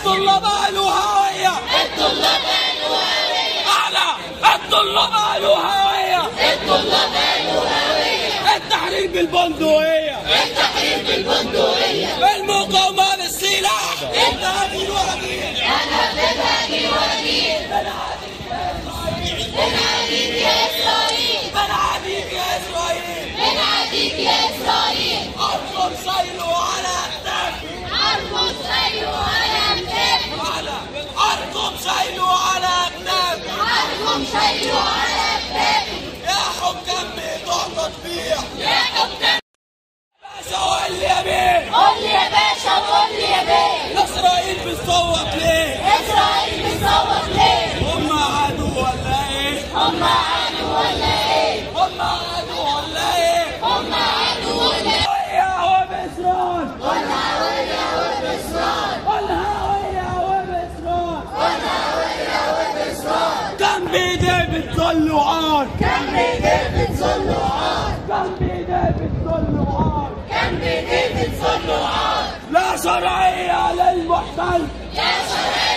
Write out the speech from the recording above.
الطلاب قالوا هوية الطلاب قالوا هوية أعلى الطلاب قالوا هوية الطلاب قالوا هوية التحرير بالبندقية التحرير بالبندقية المقاومة بالسلاح انت هتجي ورا مين؟ أنا بتهاجي وأجيب بنعاديك يا إسرائيل بنعاديك يا إسرائيل بنعاديك يا إسرائيل أرجل سيله على أكتاف أرجو سيله على أكتاف على أرجل سيله على أكتاف أرجو سيله على أكتاف يا حكام بتوع تطبيع يا حكام باشا قول لي يا بيه قول لي يا باشا وقول لي يا بيه إسرائيل بتصوت ليه؟ إسرائيل بتصوت ليه هم عدو ولا إيه؟ هم عادوا ولا إيه هم عدو ولا إيه؟ هم عادوا ولا إيه هوية وبإسرائيل قلنا هوية وبإصرار قولها هوية وبإسرائيل قلنا هوية وبإصرار كان بإيديه بتظل وعار كان بإيديه بتظل وعار كان بإيديه بتظل وعار كان بإيديه بتظل وعار لا شرعية للمحتل لا شرعية